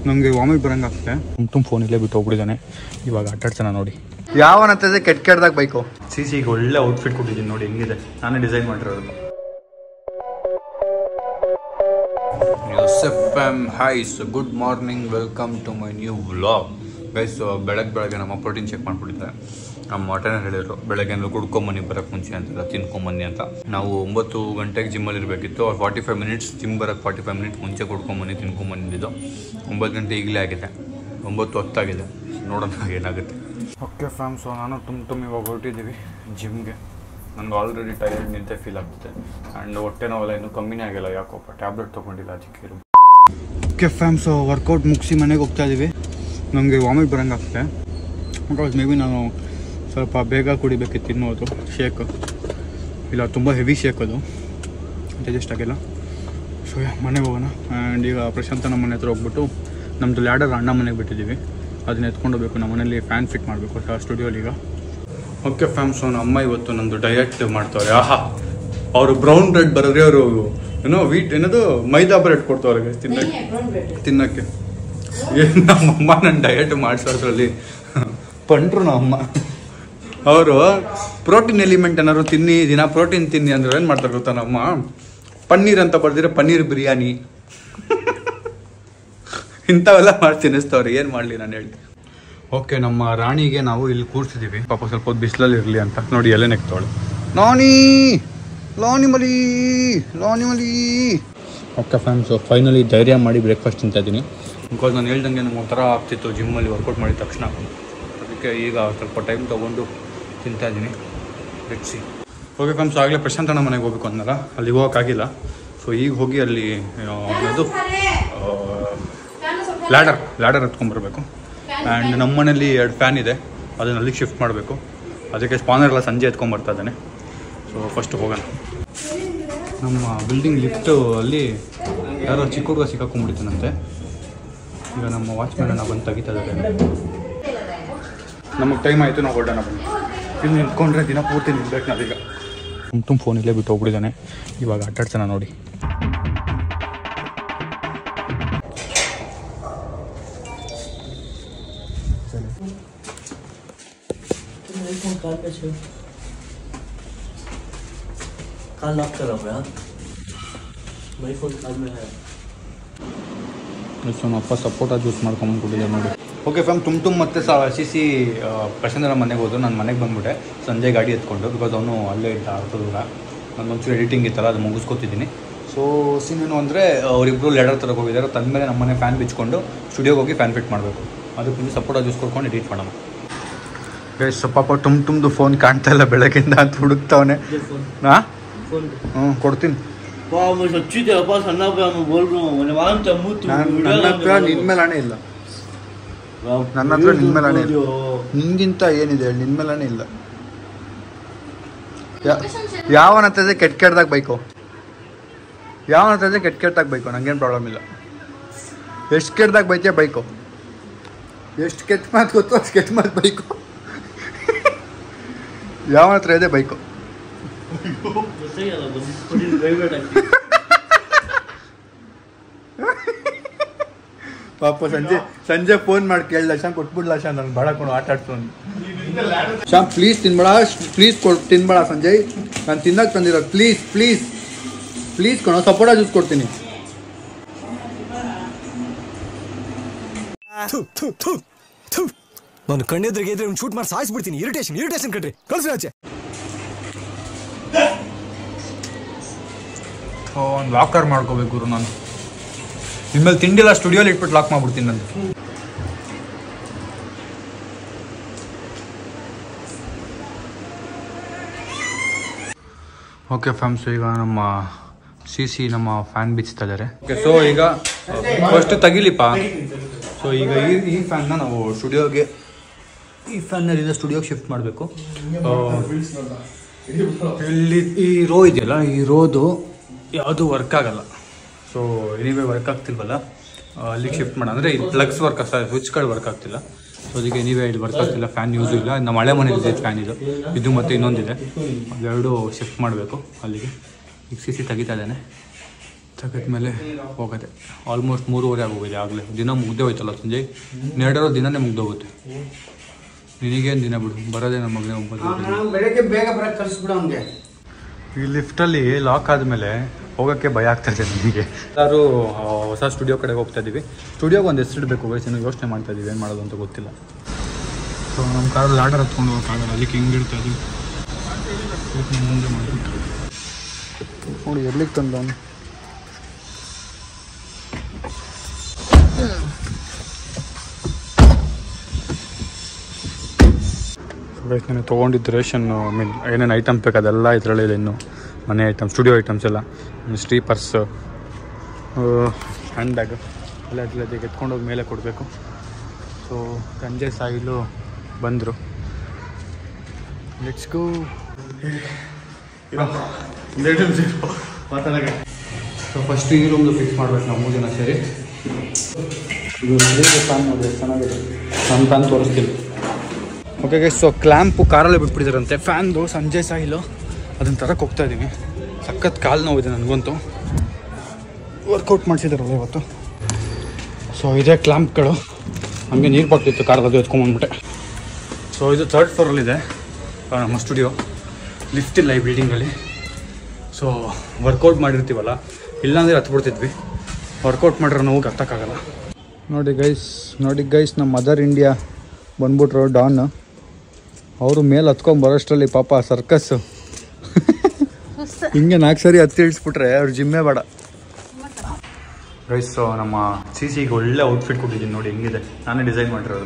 ನನಗೆ ವಾಮಿಟ್ ಬರಂಗೆ ಆಗ್ತದೆ ತುಂಬ ಫೋನ್ ಇಲ್ಲೇ ಬಿಟ್ಟು ಹೋಗ್ಬಿಟ್ಟಿದ್ದಾನೆ ಇವಾಗ ಆಟಾಡ್ತಾನೆ ನೋಡಿ ಯಾವನಂತದೆ ಕೆಟ್ಟ ಕೆಟ್ಟದಾಗ ಬೈಕು ಸಿ ಸಿ ಈಗ ಒಳ್ಳೆ ಔಟ್ಫಿಟ್ ಕೊಟ್ಟಿದ್ದೀನಿ ನೋಡಿ ಹೆಂಗಿದೆ ನಾನೇ ಡಿಸೈನ್ ಮಾಡಿರೋದು ಯೋಸೆಫ್ ಎಮ್ ಹೈಸ್ good morning welcome to my new vlog guys ಬೆಳಗ್ಗೆ ಬೆಳಗ್ಗೆ ನಮ್ಮ ಪ್ರೋಟೀನ್ ಚೆಕ್ ಮಾಡ್ಬಿಟ್ಟಿದ್ದಾರೆ ನಮ್ಮ ಮಟನ್ ಹೇಳಿದ್ರು ಬೆಳಗ್ಗೆ ಏನಾದ್ರು ಕುಡ್ಕೊಂಬನ್ನಿ ಬರೋಕ್ಕೆ ಮುಂಚೆ ಅಂತೆಲ್ಲ ತಿನ್ಕೊಂಬನ್ನಿ ಅಂತ ನಾವು ಒಂಬತ್ತು ಗಂಟೆಗೆ ಜಿಮ್ಮಲ್ಲಿ ಇರಬೇಕಿತ್ತು ಫಾರ್ಟಿ ಫೈವ್ ಮಿನಿಟ್ಸ್ ಜಿಮ್ ಬರೋಕ್ಕೆ ಫಾರ್ಟಿ ಫೈವ್ ಮಿನಿಟ್ಸ್ ಮುಂಚೆ ಕುಡ್ಕೊಂಬನ್ನಿ ತಿನ್ಕೊಂಬಂದಿದ್ದು ಒಂಬತ್ತು ಗಂಟೆ ಈಗಲೇ ಆಗಿದೆ ಒಂಬತ್ತು ಹೊತ್ತಾಗಿದೆ ನೋಡೋಣ ಏನಾಗುತ್ತೆ ಓಕೆ ಫ್ಯಾಮ್ ಸೊ ನಾನು ತುಂಬ ತುಂಬ ಇವಾಗ ಹೊರಟಿದ್ದೀವಿ ಜಿಮ್ಗೆ ನನಗೆ ಆಲ್ರೆಡಿ ಟೈರ್ಡ್ ನಿಂತೆ ಫೀಲ್ ಆಗುತ್ತೆ ಆ್ಯಂಡ್ ಹೊಟ್ಟೆ ನೋವೆಲ್ಲ ಇನ್ನೂ ಕಮ್ಮಿನೇ ಆಗಿಲ್ಲ ಯಾಕೋಪ್ಪ ಟ್ಯಾಬ್ಲೆಟ್ ತೊಗೊಂಡಿಲ್ಲ ಅದಕ್ಕೆ ಓಕೆ ಫ್ಯಾಮ್ ಸೊ ವರ್ಕೌಟ್ ಮುಗಿಸಿ ಮನೆಗೆ ಹೋಗ್ತಾ ಇದ್ದೀವಿ ನನಗೆ ವಾಮಿಟ್ ಬರಂಗೆ ಆಗ್ತದೆ ಬಿಕಾಸ್ ಮೇ ಬಿ ನಾನು ಸ್ವಲ್ಪ ಬೇಗ ಕುಡಿಬೇಕಿತ್ತು ತಿನ್ನೋದು ಶೇಕ್ ಇಲ್ಲ ತುಂಬ ಹೆವಿ ಶೇಕ್ ಅದು ಡೈಜೆಸ್ಟ್ ಆಗಿಲ್ಲ ಸೊ ಮನೆಗೆ ಹೋಗೋಣ ಆ್ಯಂಡ್ ಈಗ ಪ್ರಶಾಂತನ ಮನೆ ಹತ್ರ ಹೋಗ್ಬಿಟ್ಟು ನಮ್ಮದು ಲ್ಯಾಡರ್ ಅಣ್ಣ ಮನೆಗೆ ಬಿಟ್ಟಿದ್ದೀವಿ ಅದನ್ನ ಎತ್ಕೊಂಡು ಹೋಗ್ಬೇಕು ನಮ್ಮ ಮನೇಲಿ ಫ್ಯಾನ್ ಫಿಟ್ ಮಾಡಬೇಕು ಸ್ಟುಡಿಯೋಲಿ ಈಗ ಓಕೆ ಫ್ಯಾಮ್ ಸೊ ನಮ್ಮ ಅಮ್ಮ ಇವತ್ತು ನಂದು ಡಯಟ್ ಮಾಡ್ತವ್ರೆ ಆಹಾ ಅವರು ಬ್ರೌನ್ ಬ್ರೆಡ್ ಬರೋದ್ರೆ ಅವರು ಏನೋ ವೀಟ್ ಏನದು ಮೈದಾ ಬ್ರೆಡ್ ಕೊಡ್ತವ್ರಿಗೆ ತಿನ್ನಕ್ಕೆ ತಿನ್ನಕ್ಕೆ ಏನ್ ನಮ್ಮಮ್ಮ ನನ್ನ ಡಯಟ್ ಮಾಡಿಸೋದ್ರಲ್ಲಿ ಪಂಟ್ರು ನಮ್ಮಮ್ಮ ಅವರು ಪ್ರೋಟೀನ್ ಎಲಿಮೆಂಟ್ ಏನಾದ್ರು ತಿನ್ನಿ ದಿನ ಪ್ರೋಟೀನ್ ತಿನ್ನಿ ಅಂದ್ರೆ ಏನು ಮಾಡ್ತಾರೆ ಗೊತ್ತಾ ನಮ್ಮ ಪನ್ನೀರ್ ಅಂತ ಬರ್ದಿದ್ರೆ ಪನ್ನೀರ್ ಬಿರಿಯಾನಿ ಇಂಥವೆಲ್ಲ ಮಾಡಿ ತಿನ್ನಿಸ್ತವ್ರೆ ಏನು ಮಾಡಲಿ ನಾನು ಹೇಳಿ ಓಕೆ ನಮ್ಮ ರಾಣಿಗೆ ನಾವು ಇಲ್ಲಿ ಕೂರ್ಸಿದ್ದೀವಿ ಪಾಪ ಸ್ವಲ್ಪ ಹೊತ್ತು ಬಿಸಿಲಲ್ಲಿ ಇರಲಿ ಅಂತ ನೋಡಿ ಎಲೆ ನೆಕ್ತಾವಳು ಲಾನಿ ಲಾನಿ ಮಲಿ ಲಾನಿ ಮಲಿ ಓಕೆ ಫ್ಯಾನ್ಸು ಫೈನಲಿ ಧೈರ್ಯ ಮಾಡಿ ಬ್ರೇಕ್ಫಾಸ್ಟ್ ತಿಂತಾ ಇದ್ದೀನಿ ಬಿಕಾಸ್ ನಾನು ಹೇಳ್ದಂಗೆ ನಂಗೆ ಒಂಥರ ಆಗ್ತಿತ್ತು ಜಿಮ್ಮಲ್ಲಿ ವರ್ಕೌಟ್ ಮಾಡಿದ ತಕ್ಷಣ ಅದಕ್ಕೆ ಈಗ ಸ್ವಲ್ಪ ಟೈಮ್ ತೊಗೊಂಡು ತಿಂತಾ ಇದ್ದೀನಿ ಸಿ ಓಕೆ ಫ್ಯಾಮ್ಸ್ ಆಗಲೇ ಪ್ರಶಾಂತನ ಮನೆಗೆ ಹೋಗ್ಬೇಕು ಅಂದಲ್ಲ ಅಲ್ಲಿ ಹೋಗೋಕ್ಕಾಗಿಲ್ಲ ಸೊ ಈಗ ಹೋಗಿ ಅಲ್ಲಿ ಆ, ಅದು ಲ್ಯಾಡರ್ ಲ್ಯಾಡರ್ ಎತ್ಕೊಂಡ್ಬರ್ಬೇಕು ಆ್ಯಂಡ್ ನಮ್ಮ ಮನೇಲಿ ಎರಡು ಫ್ಯಾನ್ ಇದೆ ಅದನ್ನ ಅಲ್ಲಿಗೆ ಶಿಫ್ಟ್ ಮಾಡಬೇಕು ಅದಕ್ಕೆ ಸ್ಪಾನರ್ ಎಲ್ಲ ಸಂಜೆ ಎತ್ಕೊಂಡ್ಬರ್ತಾ ಇದ್ದಾನೆ ಸೊ ಫಸ್ಟ್ ಹೋಗೋಣ ನಮ್ಮ ಬಿಲ್ಡಿಂಗ್ ಲಿಫ್ಟು ಅಲ್ಲಿ ಯಾರೋ ಚಿಕ್ಕ ಹುಡುಗ ಸಿಕ್ಕಾಕೊಂಡ್ಬಿಡ್ತಾನಂತೆ ಈಗ ನಮ್ಮ ವಾಚ್ಮ್ಯಾನ್ ಅಣ್ಣ ಬಂದು ತೆಗಿತಾ ಇದ್ದಾರೆ ನಮಗೆ ಟೈಮ್ ಆಯಿತು ನಾವು ಹೊರಡೋಣ ಬನ್ನಿ ಇಲ್ಲಿ ನಿಂತ್ಕೊಂಡ್ರೆ ದಿನ ಪೂರ್ತಿ ನಿಲ್ಬೇಕು ನಾವೀಗ ತುಂಬ ತುಂಬ ಫೋನ್ ಇಲ್ಲೇ ಬಿಟ್ಟು ಹೋಗ್ಬಿಟ್ಟಿದ್ದಾನೆ ಇವಾಗ ಆಟಾಡ್ತಾನೆ ನೋಡಿ काल लॉक करा हुआ है मेरी फोन काल में है ಸೊ ನಮ್ಮ ಅಪ್ಪ ಸಪೋಟ ಜ್ಯೂಸ್ ಮಾಡ್ಕೊಂಬಂದ್ಬಿಟ್ಟಿದ್ದಾರೆ ನೋಡಿ ಓಕೆ ಫ್ಯಾಮ್ ತುಂಬ ತುಂಬ ಮತ್ತೆ ಸಹ ಸಿ ಸಿ ಪ್ರಶಾಂತರ ಮನೆಗೆ ಹೋದ್ರು ನಾನು ಮನೆಗೆ ಬಂದ್ಬಿಟ್ಟೆ ಸಂಜೆ ಗಾಡಿ ಎತ್ಕೊಂಡು ಬಿಕಾಸ್ ಅವನು ಅಲ್ಲೇ ಇದ್ದ ಅರ್ಧ ದೂರ ನಾನು ಒಂಚೂರು ಎಡಿಟಿಂಗ್ ಇತ್ತಲ್ಲ ಅದು ಮುಗಿಸ್ಕೊತಿದ್ದೀನಿ ಸೊ ಸೀನೇನು ಅಂದರೆ ಅವರಿಬ್ಬರು ಲೆಡರ್ ತರಕ್ಕೆ ಹೋಗಿದ್ದಾರೆ ತಂದಮೇಲೆ ನಮ್ಮ ಮನೆ ಫ್ಯಾನ್ ಬಿಚ್ಕೊಂಡು ಸ್ಟುಡಿಯೋಗೆ ಹೋಗಿ ಫ್ಯಾನ್ ಫಿಟ್ ಮಾಡಬೇಕು ಅದಕ್ಕೆ ಮುಂದೆ ಸಪೋಟ ಜ್ಯೂಸ್ ಕೊಡ್ಕೊಂಡು ಎಡಿಟ್ ಮಾಡೋಣ ಬೇಸ್ ಪಾಪ ತುಂಬ ತುಂಬದು ಫೋನ್ ಕಾಣ್ತಾ ಇಲ್ಲ ಬೆಳಗ್ಗಿಂದ ಅಂತ ಹುಡುಕ್ತಾವನೆ ये फोन ಹಾಂ फोन ಹ್ಞೂ ಕೊಡ್ತೀನಿ वाह मैं सच्ची तेरे पास अन्ना पे मैं बोल रहा हूँ मैंने वहां तम्मू तू ನಾನು ನನ್ನ ಹತ್ರ ನಿನ್ನ ಮೇಲೆ ಹಣೆ ಇಲ್ಲ ನನ್ನ ಹತ್ರ ನಿನ್ ಮೇಲೆ ಹಣೆ ಇಲ್ಲ. ನಿನ್ಗಿಂತ ಏನಿದೆ ಹೇಳಿ ನಿನ್ನ ಮೇಲೇ ಇಲ್ಲ ಯಾವನ ಹತ್ರ ಕೆಟ್ಟ ಕೆಟ್ಟದಾಗ ಬೈಕು ಯಾವನ ಹತ್ರ ಕೆಟ್ಟ ಕೆಟ್ಟದಾಗ ಬೈಕು ನಂಗೇನು ಪ್ರಾಬ್ಲಮ್ ಇಲ್ಲ ಎಷ್ಟು ಕೆಟ್ಟದಾಗ ಬೈತೀಯ ಬೈಕು ಎಷ್ಟು ಕೆಟ್ಟ ಮಾತು ಗೊತ್ತು ಅಷ್ಟು ಕೆಟ್ಟ ಮಾತು ಬೈಕು ಯಾವನ ಹತ್ರ ಇದೆ ಬೈಕು सही है बस थोड़ी गई बैठा ಪಾಪ ಸಂಜೆ ಸಂಜೆ ಫೋನ್ ಮಾಡಿ ಕೇಳ್ದ ಶಾಮ್ ಕೊಟ್ಬಿಡ್ಲ ಶಾ ನಾನು ಭಾಳ ಕೊಂಡು ಆಟ ಆಡ್ಸೋನು ಶಾಮ್ ಪ್ಲೀಸ್ ತಿನ್ಬೇಡ ಪ್ಲೀಸ್ ಕೊಡ್ ತಿನ್ಬೇಡ ಸಂಜಯ್ ನಾನು ತಿನ್ನಕ್ಕೆ ತಂದಿರೋದು ಪ್ಲೀಸ್ ಪ್ಲೀಸ್ ಪ್ಲೀಸ್ ಕಣೋ ಸಪೋಟ ಜ್ಯೂಸ್ ಕೊಡ್ತೀನಿ ಥು, ಥು, ಥು, ಥು. ನಾನು ಕಣ್ಣೆದ್ರಿಗೆ ಇದ್ರೆ ಶೂಟ್ ಮಾಡಿ ಸಾಯಿಸ್ಬಿಡ್ತೀನಿ ಇರಿಟೇಷನ್ ಇರಿಟೇಷನ್ ಕಣ್ರಿ ಕಳ್ಸಿ ಆಚೆ ಒಂದು ಲಾಕರ್ ಮಾಡ್ಕೋಬೇಕು ಗುರು ನಾನು ಇನ್ಮೇಲೆ ತಿಂಡಿಲ್ಲ ಸ್ಟುಡಿಯೋಲಿ ಇಟ್ಬಿಟ್ಟು ಲಾಕ್ ಮಾಡ್ಬಿಡ್ತೀನಿ ನಾನು ಓಕೆ ಫ್ಯಾಮ್ಸ್ ಈಗ ನಮ್ಮ ಸಿ ಸಿ ನಮ್ಮ ಫ್ಯಾನ್ ಬಿಚ್ತಾ ಇದ್ದಾರೆ ಓಕೆ ಸೊ ಈಗ ಫಸ್ಟ್ ತೆಗಿಲಿಪ್ಪ ಸೊ ಈಗ ಈ ಈ ಫ್ಯಾನ್ನ ನಾವು ಸ್ಟುಡಿಯೋಗೆ ಈ ಫ್ಯಾನ್ನಲ್ಲಿಂದ ಸ್ಟುಡಿಯೋಗೆ ಶಿಫ್ಟ್ ಮಾಡಬೇಕು ಇಲ್ಲಿ ಈ ರೋ ಇದೆಯಲ್ಲ ಈ ರೋದು ಯಾವುದು ವರ್ಕ್ ಆಗಲ್ಲ ಸೊ ಎನಿವೇ ವರ್ಕ್ ಆಗ್ತಿಲ್ವಲ್ಲ ಆ, ಅಲ್ಲಿಗೆ ಶಿಫ್ಟ್ ಮಾಡೋಣ ಅಂದರೆ ಇದು ಪ್ಲಗ್ಸ್ ವರ್ಕ್ ಆಗ್ತಾ ಸ್ವಿಚ್ಗಳು ವರ್ಕ್ ಆಗ್ತಿಲ್ಲ ಸೊ ಅದಕ್ಕೆ ಎನಿವೇ ಇದು ವರ್ಕ್ ಆಗ್ತಿಲ್ಲ ಫ್ಯಾನ್ ಯೂಸು ಇಲ್ಲ ನಮ್ಮ ಹಳೆ ಮನೇಲಿ ಇದೆ ಫ್ಯಾನ್ ಇದು ಇದು ಮತ್ತು ಇನ್ನೊಂದಿದೆ ಅದೆರಡು ಶಿಫ್ಟ್ ಮಾಡಬೇಕು ಅಲ್ಲಿಗೆ ಈಗ ಸಿ ಸಿ ತೆಗಿತಾ ಇದ್ದಾನೆ ತೆಗೆದ್ಮೇಲೆ ಹೋಗೋದೆ ಆಲ್ಮೋಸ್ಟ್ ಮೂರುವರೆ ಆಗೋಗಿದೆ ಆಗಲೇ ದಿನ ಮುಗ್ದೇ ಹೋಯ್ತಲ್ಲ ಸಂಜಯ್ ಇನ್ನೆರಡರ ದಿನನೇ ಮುಗ್ದೋಗುತ್ತೆ ನಿನಗೇನು ದಿನ ಬಿಡು ಬರೋದೇ ನಮ್ಮ ಮಗನೇ ಒಂಬತ್ತು ನಾವು ಬೆಳಗ್ಗೆ ಬೇಗ ಬರಕ್ಕೆ ಕಳಿಸ್ಬಿಡು ಅವ್ನಿಗೆ ಈ ಲಿಫ್ಟಲ್ಲಿ ಲಾಕ್ ಆದಮೇಲೆ ಹೋಗೋಕ್ಕೆ ಭಯ ಆಗ್ತಾ ಇದೆ ನನಗೆ ಎಲ್ಲರೂ ಆ, ಹೊಸ ಸ್ಟುಡಿಯೋ ಕಡೆಗೆ ಹೋಗ್ತಾ ಇದ್ದೀವಿ ಸ್ಟುಡಿಯೋಗೆ ಒಂದು ಹೆಸರು ಇಡಬೇಕು ವಯಸ್ಸು ಇನ್ನೂ ಯೋಚನೆ ಮಾಡ್ತಾ ಇದ್ದೀವಿ ಏನು ಮಾಡೋದು ಅಂತ ಗೊತ್ತಿಲ್ಲ ಸೊ ನಮ್ಮ ಕಾರಲ್ಲಿ ಲಾಡರ್ ಹತ್ಕೊಂಡು ಹೋಗೋಕ್ಕಾಗಲ್ಲ ಅದಕ್ಕೆ ಹಿಂಗೆ ಇಡ್ತಾ ಇದ್ದೀವಿ ಇದಕ್ಕೆ ಮುಂದೆ ಮಾಡಿಬಿಟ್ಟು ನೋಡಿ ಎಲ್ಲಿಗೆ ತಂದವನು ಲೈಕ್ ನಾನು ತೊಗೊಂಡಿದ್ದು ರೇಷನ್ ಮೀನ್ ಏನೇನು ಐಟಮ್ ಬೇಕು ಅದೆಲ್ಲ ಇದರಲ್ಲೇ ಇದೆ ಇನ್ನು ಮನೆ ಐಟಮ್ ಸ್ಟುಡಿಯೋ ಐಟಮ್ಸ್ ಎಲ್ಲ ಸ್ಟ್ರೀ ಪರ್ಸ್ ಹ್ಯಾಂಡ್ ಬ್ಯಾಗ್ ಎಲ್ಲ ಅದೆಲ್ಲ ಅದಕ್ಕೆ ಎತ್ಕೊಂಡೋಗಿ ಮೇಲೆ ಕೊಡಬೇಕು ಸೊ ಸಂಜೆ ಸಾಯಿಲು ಬಂದರು ಲೆಟ್ಸ್ ಗೋ ಸೊ ಫಸ್ಟ್ ಈ ರೂಮ್ದು ಫಿಕ್ಸ್ ಮಾಡ್ಬೇಕು ನಾವು ಮೂರು ಜನ ಸೇರಿ ಇದು ಫ್ಯಾನ್ ನೋಡಿ ಎಷ್ಟು ಚೆನ್ನಾಗಿದೆ ನಾನು ಫ್ಯಾನ್ ತೋರಿಸ್ತೀನಿ ಓಕೆ ಗೈಸ್ ಸೊ ಕ್ಲ್ಯಾಂಪು ಕಾರಲ್ಲೇ ಬಿಟ್ಬಿಟ್ಟಿದಾರಂತೆ ಫ್ಯಾನ್ದು ಸಂಜೆ ಸಾಯಿಲು ಅದನ್ನ ತರಕ್ಕೆ ಹೋಗ್ತಾ ಇದ್ದೀನಿ ಸಖತ್ ಕಾಲು ನೋವಿದೆ ನನಗಂತೂ ವರ್ಕೌಟ್ ಮಾಡಿಸಿದಾರಲ್ಲ ಇವತ್ತು ಸೊ ಇದೇ ಕ್ಲ್ಯಾಂಪ್ಗಳು ಹಂಗೆ ನೀರು ಬಾಟ್ಲಿತ್ತು ಕಾರಲ್ಲಿ ಅದು ಎತ್ಕೊಂಬಂದ್ಬಿಟ್ಟೆ ಸೊ ಇದು ಥರ್ಡ್ ಫ್ಲೋರಲ್ಲಿದೆ ಆ, ನಮ್ಮ ಸ್ಟುಡಿಯೋ ಲಿಫ್ಟ್ ಇಲ್ಲ ಈ ಬಿಲ್ಡಿಂಗಲ್ಲಿ ಸೊ ವರ್ಕೌಟ್ ಮಾಡಿರ್ತೀವಲ್ಲ ಇಲ್ಲಾಂದರೆ ಹತ್ಬಿಡ್ತಿದ್ವಿ ವರ್ಕೌಟ್ ಮಾಡಿರೋ ನೋವು ಹತ್ತಕ್ಕಾಗಲ್ಲ ನೋಡಿ ಗೈಸ್ ನೋಡಿ ಗೈಸ್ ನಮ್ಮ ಮದರ್ ಇಂಡಿಯಾ ಬಂದ್ಬಿಟ್ರು ಡಾನ್ ಅವರು ಮೇಲೆ ಹತ್ಕೊಂಡ್ ಬರೋಷ್ಟರಲ್ಲಿ ಪಾಪ ಸರ್ಕಸ್ ಹಿಂಗೆ ನಾಲ್ಕು ಸರಿ ಹತ್ತಿ ಇಳಿಸ್ಬಿಟ್ರೆ ಅವ್ರು ಜಿಮ್ಮೆ ಬೇಡ ಗೈಸ್ ನಮ್ಮ ಸಿ ಸಿಗೆ ಒಳ್ಳೆ ಔಟ್ಫಿಟ್ ಕೊಟ್ಟಿದ್ದೀನಿ ನೋಡಿ ಹೆಂಗಿದೆ ನಾನೇ ಡಿಸೈನ್ ಮಾಡಿರೋದು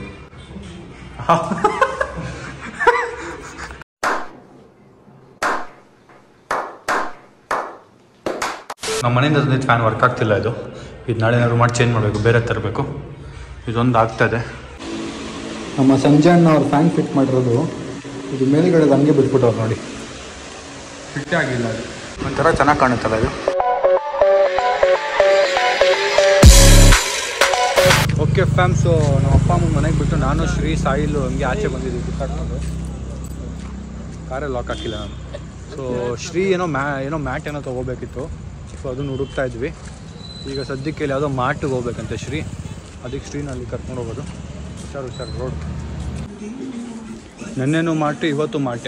ನಮ್ಮ ಮನೆಯಿಂದ ತಂದಿದ್ದು ಫ್ಯಾನ್ ವರ್ಕ್ ಆಗ್ತಿಲ್ಲ ಇದು ಇದು ನಾಳೆ ಏನಾದ್ರು ಮಾಡಿ ಚೇಂಜ್ ಮಾಡಬೇಕು ಬೇರೆ ತರಬೇಕು ಇದೊಂದು ಆಗ್ತದೆ ನಮ್ಮ ಸಂಜೆ ಅಣ್ಣ ಅವ್ರು ಫ್ಯಾನ್ ಫಿಟ್ ಮಾಡಿರೋದು ಇದು ಮೇಲ್ಗಡೆ ಹಂಗೆ ಬಿಟ್ಬಿಟ್ಟವ್ರು ನೋಡಿ ಫಿಟ್ ಆಗಿಲ್ಲ ಅದು ಒಂಥರ ಚೆನ್ನಾಗಿ ಕಾಣುತ್ತಲ್ಲ ಇದು ಓಕೆ ಫ್ಯಾಮ್ಸು ನಮ್ಮ ಅಪ್ಪ ಅಮ್ಮ ಮನೆಗೆ ಬಿಟ್ಟು ನಾನು ಶ್ರೀ ಸಾಯಿಲು ಹಂಗೆ ಆಚೆ ಬಂದಿದ್ದೀವಿ ಕಿತ್ತಾಡ್ಕೊಂಡು ಕಾರೇ ಲಾಕ್ ಹಾಕಿಲ್ಲ ನಾನು ಸೊ ಶ್ರೀ ಏನೋ ಮ್ಯಾ ಏನೋ ಮ್ಯಾಟ್ ಏನೋ ತೊಗೋಬೇಕಿತ್ತು ಸೊ ಅದನ್ನು ಹುಡುಕ್ತಾ ಇದ್ವಿ ಈಗ ಸದ್ಯಕ್ಕೆ ಇಲ್ಲಿ ಯಾವುದೋ ಮಾಟಿಗೆ ಹೋಗ್ಬೇಕಂತೆ ಶ್ರೀ ಅದಕ್ಕೆ ಶ್ರೀನ ಅಲ್ಲಿ ಕರ್ಕೊಂಡು ಹೋಗೋದು ಹುಷಾರು ಹುಷಾರು ರೋಡ್ ನೆನ್ನೆನೂ ಮಾಟು ಇವತ್ತು ಮಾಟೆ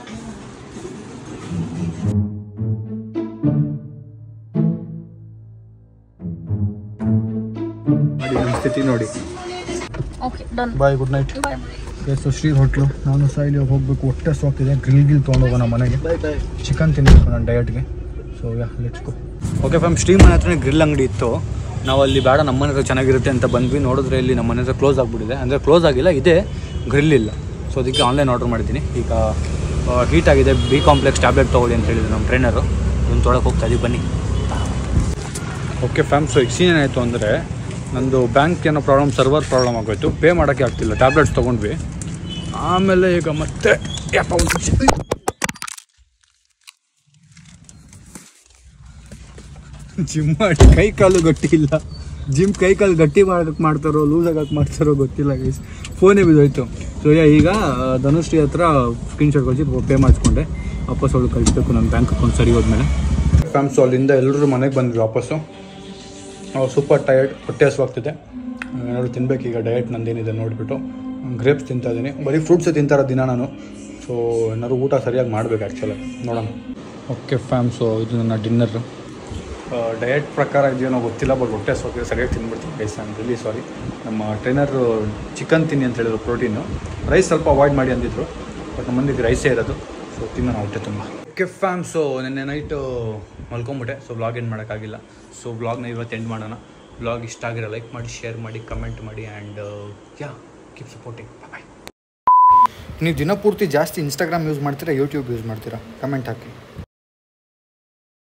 ನೋಡಿ ನಮ್ಮ ಸ್ಥಿತಿ ನೋಡಿ okay done bye good night bye ಎಸ್ ಶ್ರೀ ಹೋಟ್ಲು ನಾನು ಸಾಯಿಲಿ ಹೋಗ್ಬೇಕು ಹೊಟ್ಟೆ ಸೋಕಿದೆ ಗ್ರಿಲ್ ಗಿಲ್ ತೊಗೊಂಡೋಗೋಣ ಮನೆಗೆ ಚಿಕನ್ ತಿನ್ನಬೇಕು ನನ್ನ ಡಯಟ್ಗೆ so yeah let's go okay fam Shri ಮನೆ ಹತ್ರನೇ ಗ್ರಿಲ್ ಅಂಗಡಿ ಇತ್ತು ನಾವು ಅಲ್ಲಿ ಬೇಡ ನಮ್ಮ ಮನೆ ಹತ್ರ ಚೆನ್ನಾಗಿರುತ್ತೆ ಅಂತ ಬಂದ್ವಿ ನೋಡಿದ್ರೆ ಇಲ್ಲಿ ನಮ್ಮ ಮನೆ ಹತ್ರ ಕ್ಲೋಸ್ ಆಗಿಬಿಟ್ಟಿದೆ ಅಂದರೆ ಕ್ಲೋಸ್ ಆಗಿಲ್ಲ ಇದೆ ಗ್ರಿಲ್ ಇಲ್ಲ ಸೊ ಅದಕ್ಕೆ ಆನ್ಲೈನ್ ಆರ್ಡರ್ ಮಾಡಿದ್ದೀನಿ ಈಗ ಹೀಟ್ ಆಗಿದೆ ಬಿ ಕಾಂಪ್ಲೆಕ್ಸ್ ಟ್ಯಾಬ್ಲೆಟ್ ತೊಗೊಳ್ಳಿ ಅಂತ ಹೇಳಿದ್ರು ನಮ್ಮ ಟ್ರೈನರು ಅದನ್ನು ತೊಗೊಳಕ್ಕೆ ಹೋಗ್ತಾ ಇದೀವಿ ಬನ್ನಿ ಓಕೆ ಫ್ಯಾಮ್ ಸೊ ಈಗ ಸೀನ್ ಏನಾಯಿತು ಅಂದರೆ ನಂದು ಬ್ಯಾಂಕ್ ಏನೋ ಪ್ರಾಬ್ಲಮ್ ಸರ್ವರ್ ಪ್ರಾಬ್ಲಮ್ ಆಗೋಯ್ತು ಪೇ ಮಾಡೋಕ್ಕೆ ಆಗ್ತಿಲ್ಲ ಟ್ಯಾಬ್ಲೆಟ್ಸ್ ತೊಗೊಂಡ್ವಿ ಆಮೇಲೆ ಈಗ ಮತ್ತೆ ಯಪ್ಪ ಒಂದು ನಿಮಿಷ ಜಿಮ್ ಮಾಡಿ ಕೈ ಕಾಲು ಗಟ್ಟಿ ಇಲ್ಲ ಜಿಮ್ ಕೈ ಕಾಲು ಗಟ್ಟಿ ಮಾಡಕ್ಕೆ ಮಾಡ್ತಾರೋ ಲೂಸ್ ಆಗಕ್ಕೆ ಮಾಡ್ತಾರೋ ಗೊತ್ತಿಲ್ಲ ಗೈಸ್ ಫೋನೇ ಬಿದ್ದೋಯ್ತು ಸೊ ಯಾ ಈಗ ಆ, ಧನುಶ್ರೀ ಹತ್ರ ಸ್ಕ್ರೀನ್ಶಾಟ್ ಕಳಿಸಿ ಪೇ ಮಾಡಿಸ್ಕೊಂಡೆ ವಾಪಸ್ ಅವಳು ಕಳಿಸ್ಬೇಕು ನನ್ನ ಬ್ಯಾಂಕ್ ಅಕೌಂಟ್ ಸರಿ ಹೋದ್ಮೇಲೆ ಫ್ಯಾಮ್ಸು ಅಲ್ಲಿಂದ ಎಲ್ಲರೂ ಮನೆಗೆ ಬಂದ್ವಿ ವಾಪಸ್ಸು ಸೂಪರ್ ಟಯರ್ಡ್ ಹೊಟ್ಟೆ ಹಸುವಾಗ್ತಿದೆ ಏನಾದ್ರು ತಿನ್ಬೇಕು ಈಗ ಡಯಟ್ ನಂದೇನಿದೆ ನೋಡಿಬಿಟ್ಟು ಗ್ರೇಪ್ಸ್ ತಿಂತಾ ಇದ್ದೀನಿ ಬರೀ ಫ್ರೂಟ್ಸೇ ತಿಂತಾರೋ ದಿನ ನಾನು ಸೊ ಏನಾದ್ರು ಊಟ ಸರಿಯಾಗಿ ಮಾಡಬೇಕು ಆ್ಯಕ್ಚುಲಿ ನೋಡೋಣ ಓಕೆ ಫ್ಯಾಮ್ ಸೊ ಇದು ನನ್ನ ಡಿನ್ನರ್ ಡಯಟ್ ಪ್ರಕಾರ ಇದೆಯೋ ಗೊತ್ತಿಲ್ಲ ಬಟ್ ಹೊಟ್ಟೆ ಹಸುವಾಗಿದೆ ಸರಿಯಾಗಿ ತಿನ್ಬಿಡ್ತೀನಿ ಗೈಸ್ ನಾನು ರಿಲಿ ಸಾರಿ ನಮ್ಮ ಟ್ರೈನರು ಚಿಕನ್ ತಿನ್ನಿ ಅಂತ ಹೇಳಿದ್ರು ಪ್ರೋಟೀನು ರೈಸ್ ಸ್ವಲ್ಪ ಅವಾಯ್ಡ್ ಮಾಡಿ ಅಂದಿದ್ರು ಬಟ್ ನಮ್ಮ ಮಂದಿಗೆ ರೈಸೇ ಇರೋದು ಸೊ ತಿನ್ನೋಣ ಹೊಟ್ಟೆ ತುಂಬ ಓಕೆ ಫ್ಯಾಮ್ ಸೊ ನಿನ್ನೆ ನೈಟು ಮಲ್ಕೊಂಬಿಟ್ಟೆ ಸೊ ವ್ಲಾಗ್ ಏನು ಮಾಡೋಕ್ಕಾಗಿಲ್ಲ ಸೊ ವ್ಲಾಗ್ನ ಇವತ್ತು ಎಂಡ್ ಮಾಡೋಣ ವ್ಲಾಗ್ ಇಷ್ಟ ಆಗಿರೋ ಲೈಕ್ ಮಾಡಿ ಶೇರ್ ಮಾಡಿ ಕಮೆಂಟ್ ಮಾಡಿ and yeah keep supporting bye ನೀವು ದಿನಪೂರ್ತಿ ಜಾಸ್ತಿ ಇನ್ಸ್ಟಾಗ್ರಾಮ್ ಯೂಸ್ ಮಾಡ್ತೀರಾ ಯೂಟ್ಯೂಬ್ ಯೂಸ್ ಮಾಡ್ತೀರಾ ಕಮೆಂಟ್ ಹಾಕಿ